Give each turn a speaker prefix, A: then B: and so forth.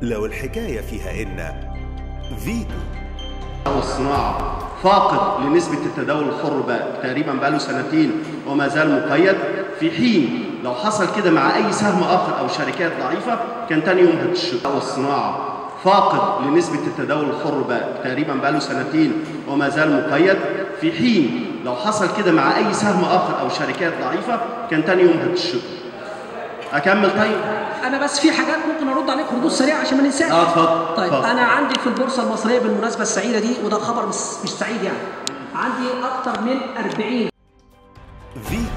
A: لو الحكاية فيها إن فيتو
B: والصناعة فاقد لنسبة التداول الحر بقى تقريبا بقى له سنتين وما زال مقيد في حين لو حصل كده مع أي سهم آخر أو شركات ضعيفة كان تاني يوم هتشتغل والصناعة فاقد لنسبة التداول الحر بقى تقريبا بقى له سنتين وما زال مقيد في حين لو حصل كده مع أي سهم آخر أو شركات ضعيفة كان تاني يوم هتشتغل أكمل طيب؟
C: انا بس في حاجات ممكن ارد عليك ردود سريعه عشان ما ننساش
B: اه اتفضل
C: طيب
B: اتفضل.
C: انا عندي في البورصه المصريه بالمناسبه السعيده دي وده خبر مش مش سعيد يعني عندي اكتر من 40